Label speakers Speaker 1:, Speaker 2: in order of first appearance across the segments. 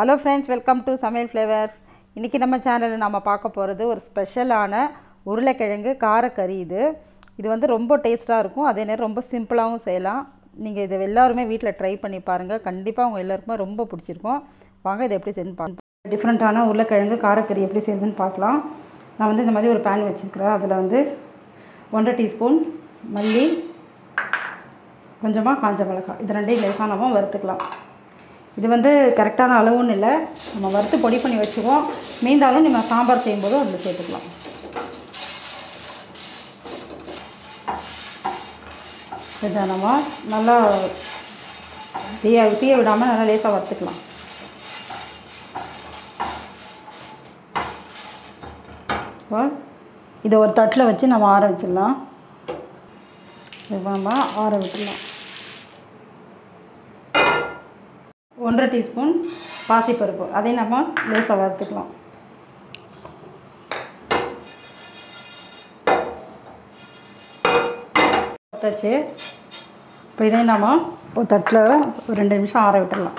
Speaker 1: hello friends welcome to Samayal flavours இன்றைக்கி நம்ம சேனலில் நம்ம பார்க்க போகிறது ஒரு ஸ்பெஷலான உருளைக்கிழங்கு காரக்கறி இது இது வந்து ரொம்ப டேஸ்ட்டாக இருக்கும் அதே நேரம் ரொம்ப சிம்பிளாகவும் செய்யலாம் நீங்கள் இதை எல்லாருமே வீட்டில் ட்ரை பண்ணி பாருங்கள் கண்டிப்பாக உங்கள் எல்லாருக்குமே ரொம்ப பிடிச்சிருக்கும் வாங்க இதை எப்படி செய்யணும் பார்க்கலாம் டிஃப்ரெண்ட்டான உருளைக்கிழங்கு காரக்கறி எப்படி செய்யுதுன்னு பார்க்கலாம் நான் வந்து இந்த மாதிரி ஒரு பேன் வச்சுருக்கிறேன் அதில் வந்து ஒன்றரை டீஸ்பூன் மல்லி கொஞ்சமாக காஞ்ச மிளகாய் இது ரெண்டையும் லேசாக நம்ம வறுத்துக்கலாம் இது வந்து கரெக்டான அளவுன்னு இல்லை நம்ம வறுத்து பொடி பண்ணி வச்சுக்குவோம் மீந்தாலும் நம்ம சாம்பார் செய்யும்போது அதில் சேர்த்துக்கலாம் இதை நம்ம நல்லா தீய தீய விடாமல் நல்லா லேசாக வறுத்துக்கலாம் இப்போ இதை ஒரு தட்டில் வச்சு நம்ம ஆற வச்சிடலாம் இது நம்ம ஆற விட்டுடலாம் ஒன்றரை டீஸ்பூன் பாசிப்பருப்பு அதையும் நம்ம லேசாக வறுத்துக்கலாம் வறுத்தாச்சு இப்போ இதையும் நம்ம ஒரு தட்டில் ஒரு ரெண்டு நிமிஷம் ஆற விட்டுடலாம்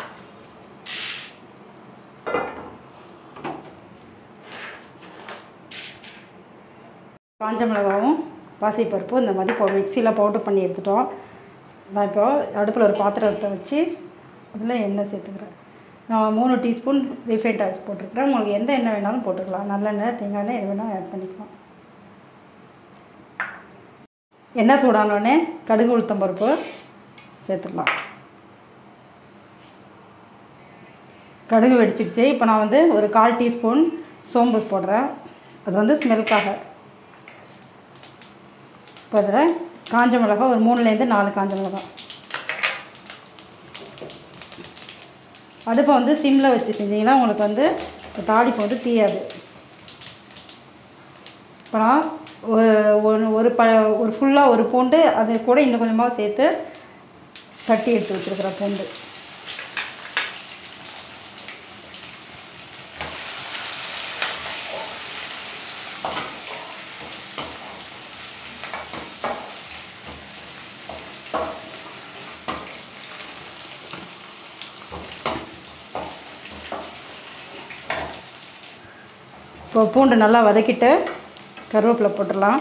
Speaker 1: காஞ்ச மிளகாவும் பாசிப்பருப்பு இந்த மாதிரி இப்போ மிக்சியில் பவுடர் பண்ணி எடுத்துட்டோம் நான் இப்போ அடுப்பில் ஒரு பாத்திரத்தை வச்சு அதில் எண்ணெய் சேர்த்துக்கிறேன் நான் மூணு டீஸ்பூன் ரீஃபைண்ட் ஆயில்ஸ் போட்டிருக்கிறேன் உங்களுக்கு எந்த எண்ணெய் வேணாலும் போட்டுக்கலாம் நல்லெண்ணெய் தேங்காய் எண்ணெய் எது வேணாலும் ஆட் பண்ணிக்கலாம் எண்ணெய் சூடானோடனே கடுகு உளுத்தம் பருப்பு சேர்த்துடலாம் கடுகு வெடிச்சிடுச்சு இப்போ நான் வந்து ஒரு கால் டீஸ்பூன் சோம்பு போடுறேன் அது வந்து ஸ்மெல்க்காக இப்போ அதில் காஞ்ச மிளகா ஒரு மூணுலேருந்து நாலு காஞ்ச மிளகா அடுப்பை வந்து சிம்மில் வச்சு செஞ்சிங்கன்னா உங்களுக்கு வந்து தாளிப்பு வந்து தீயாது இப்போ நான் ஒரு ஒரு ஒரு ப ஒரு ஃபுல்லாக ஒரு பூண்டு அது கூட இன்னும் கொஞ்சமாக சேர்த்து தட்டி எடுத்து வச்சுருக்குறேன் பூண்டு இப்போ பூண்டு நல்லா வதக்கிட்டு கருவேப்பிலை போட்டுடலாம்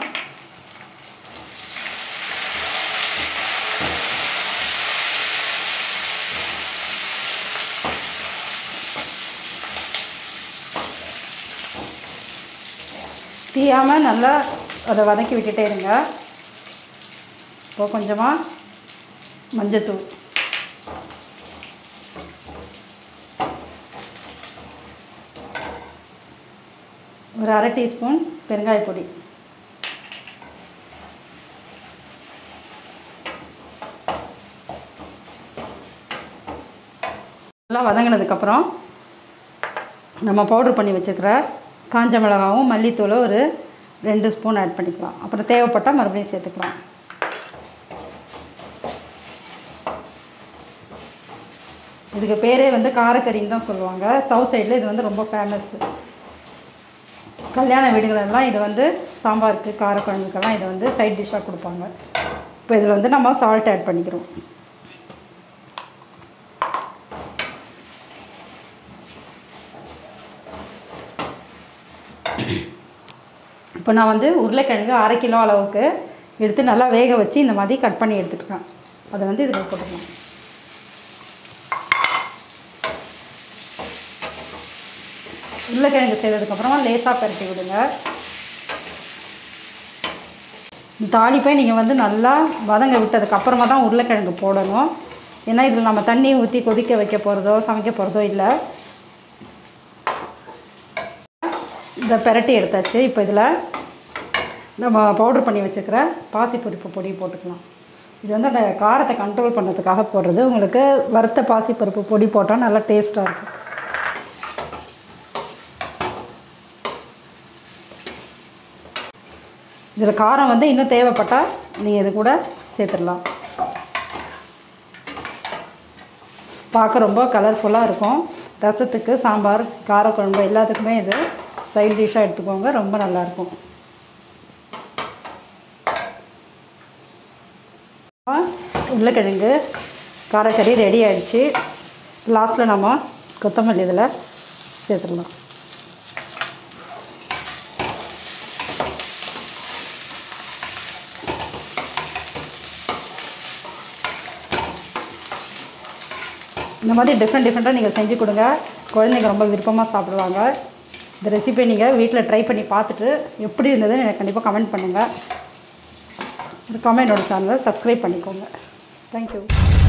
Speaker 1: தீயாமல் நல்லா அதை வதக்கி விட்டுட்டே இருங்க இப்போ கொஞ்சமாக மஞ்சத்தூள் ஒரு அரை டீஸ்பூன் பெருங்காய பொடி நல்லா வதங்கினதுக்கப்புறம் நம்ம பவுட்ரு பண்ணி வச்சுக்கிற காஞ்ச மிளகாவும் மல்லித்தூளும் ஒரு ரெண்டு ஸ்பூன் ஆட் பண்ணிக்கலாம் அப்புறம் தேவைப்பட்டால் மறுபடியும் சேர்த்துக்கலாம் இதுக்கு பேரே வந்து காரக்கறின்னு தான் சொல்லுவாங்க சவுத் சைடில் இது வந்து ரொம்ப ஃபேமஸ்ஸு கல்யாண வீடுகளெல்லாம் இது வந்து சாம்பாருக்கு காரக்குழம்புக்கெல்லாம் இதை வந்து சைட் டிஷ்ஷாக கொடுப்பாங்க இப்போ இதில் வந்து நம்ம சால்ட் ஆட் பண்ணிக்கிறோம் இப்போ நான் வந்து உருளைக்கிழங்கு அரை கிலோ அளவுக்கு எடுத்து நல்லா வேக வச்சு இந்த மாதிரி கட் பண்ணி எடுத்துட்டுருக்கேன் அதை வந்து இதில் போட்டுக்கலாம் உருளைக்கிழங்கு செய்ததுக்கப்புறமா லேசாக பரட்டி விடுங்க இந்த தாளிப்பை நீங்கள் வந்து நல்லா வதங்க விட்டதுக்கப்புறமா தான் உருளைக்கிழங்கு போடணும் ஏன்னா இதில் நம்ம தண்ணி ஊற்றி கொதிக்க வைக்க போகிறதோ சமைக்க போகிறதோ இல்லை இதை பெரட்டி எடுத்தாச்சு இப்போ இதில் நம்ம பவுட்ரு பண்ணி வச்சுக்கிற பாசிப்பருப்பு பொடி போட்டுக்கலாம் இது வந்து அந்த காரத்தை கண்ட்ரோல் பண்ணுறதுக்காக போடுறது உங்களுக்கு வறுத்த பாசிப்பருப்பு பொடி போட்டால் நல்லா டேஸ்ட்டாக இருக்கும் இதில் காரம் வந்து இன்னும் தேவைப்பட்டால் நீங்கள் இது கூட சேர்த்துடலாம் பார்க்க ரொம்ப கலர்ஃபுல்லாக இருக்கும் ரசத்துக்கு சாம்பார் காரக்குழம்பு எல்லாத்துக்குமே இது சைட் டிஷ்ஷாக எடுத்துக்கோங்க ரொம்ப நல்லாயிருக்கும் உருளைக்கிழங்கு காரக்கறி ரெடி ஆயிடுச்சு லாஸ்ட்டில் நம்ம கொத்தமல்லி இதில் சேர்த்துடலாம் இந்த மாதிரி டிஃப்ரெண்ட் டிஃப்ரெண்ட்டாக நீங்கள் செஞ்சு கொடுங்க குழந்தைங்க ரொம்ப விருப்பமாக சாப்பிடுவாங்க இந்த ரெசிபியை நீங்கள் வீட்டில் ட்ரை பண்ணி பார்த்துட்டு எப்படி இருந்ததுன்னு எனக்கு கண்டிப்பாக கமெண்ட் பண்ணுங்கள் மறக்காமல் என்னோடய சேனலை சப்ஸ்கிரைப் பண்ணிக்கோங்க தேங்க்யூ